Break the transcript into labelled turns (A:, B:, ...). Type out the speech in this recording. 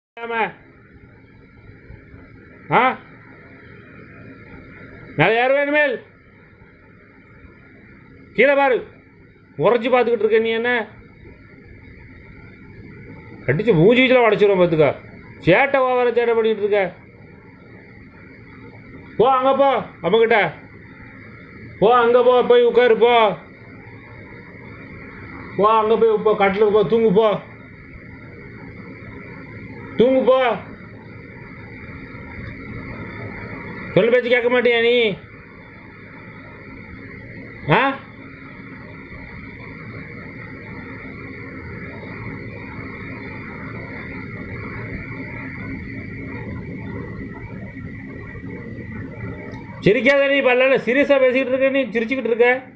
A: ஆமா ஆ மேலே யார் வேணுமேல் கீழே பாரு உரைச்சி பார்த்துக்கிட்டு இருக்க நீ என்ன அடிச்சு மூஞ்சி வீச்சில் உடச்சிரும் பார்த்துக்க சேட்டை ஓவர சேட்டை பண்ணிட்டு இருக்க போ அங்கே போ அப்பக்கிட்ட போ அங்கே போ போய் உட்காரு போ போ அங்கே போய் போ கட்டில் போ தூங்கு போ தூங்கு போ சொல்ல பேச்சு கேட்க மாட்டியா நீ ஆ சிரிக்காத நீ பல்ல சீரியஸாக பேசிக்கிட்டு இருக்க நீ சிரிச்சுக்கிட்டு இருக்க